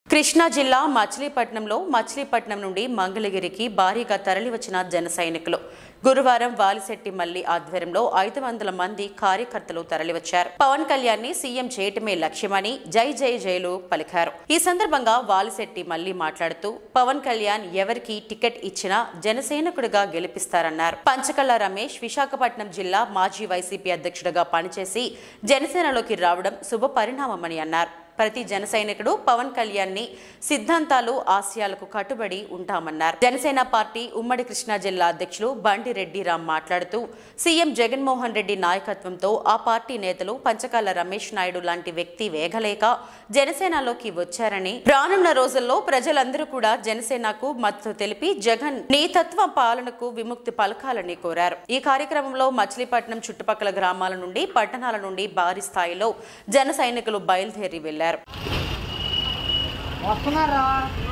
కృష్ణా జిల్లా మచిలీపట్నంలో మచిలీపట్నం నుండి మంగళగిరికి భారీగా తరలివచ్చిన జన సైనికులు గురువారం వాలిశెట్టి మల్లి ఆధ్వర్యంలో ఐదు వందల మంది కార్యకర్తలు తరలివచ్చారు పవన్ కళ్యాణ్ ని సీఎం చేయటమే లక్ష్యమని జై జై జైలు పలికారు ఈ సందర్భంగా వాలిశెట్టి మల్లి మాట్లాడుతూ పవన్ కళ్యాణ్ ఎవరికి టికెట్ ఇచ్చినా జనసైనికుడిగా గెలిపిస్తారన్నారు పంచకళ్ళ రమేష్ విశాఖపట్నం జిల్లా మాజీ వైసీపీ అధ్యక్షుడిగా పనిచేసి జనసేనలోకి రావడం శుభ పరిణామమని అన్నారు ప్రతి జన సైనికుడు పవన్ కళ్యాణ్ ని సిద్ధాంతాలు ఆశయాలకు కట్టుబడి ఉంటామన్నారు జనసేన పార్టీ ఉమ్మడి కృష్ణా జిల్లా అధ్యక్షులు బండి రెడ్డి రామ్ మాట్లాడుతూ సీఎం జగన్మోహన్ రెడ్డి నాయకత్వంతో ఆ పార్టీ నేతలు పంచకాల రమేష్ నాయుడు లాంటి వ్యక్తి వేగలేక జనసేనలోకి వచ్చారని రానున్న రోజుల్లో ప్రజలందరూ కూడా జనసేనకు మద్దతు తెలిపి జగన్ నీ తత్వ పాలనకు విముక్తి పలకాలని కోరారు ఈ కార్యక్రమంలో మచిలీపట్నం చుట్టుపక్కల గ్రామాల నుండి పట్టణాల నుండి భారీ స్థాయిలో జన సైనికులు బయలుదేరి వెళ్లారు వస్తున్నారా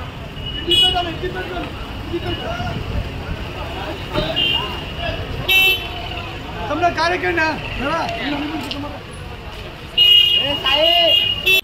તમને કાર્યકર ને ఏ సాయి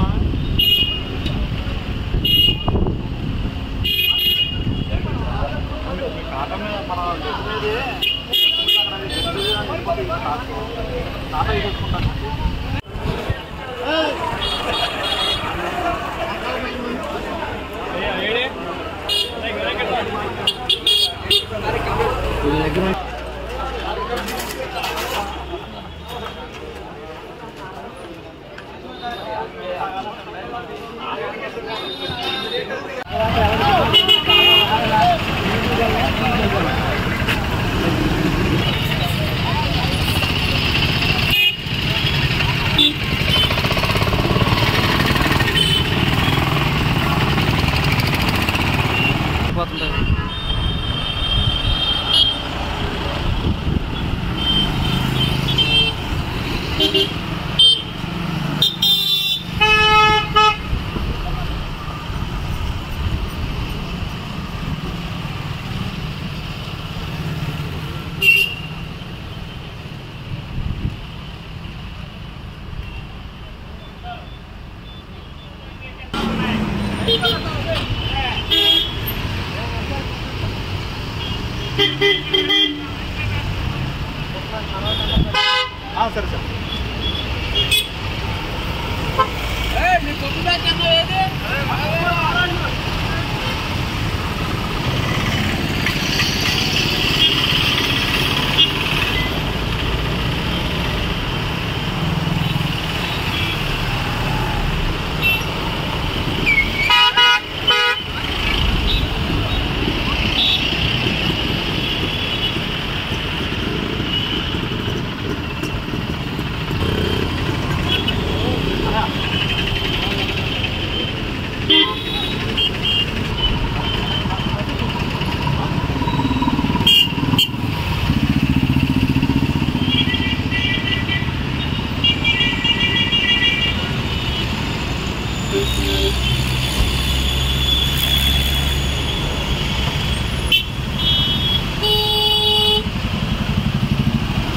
సరే సార్ ఏ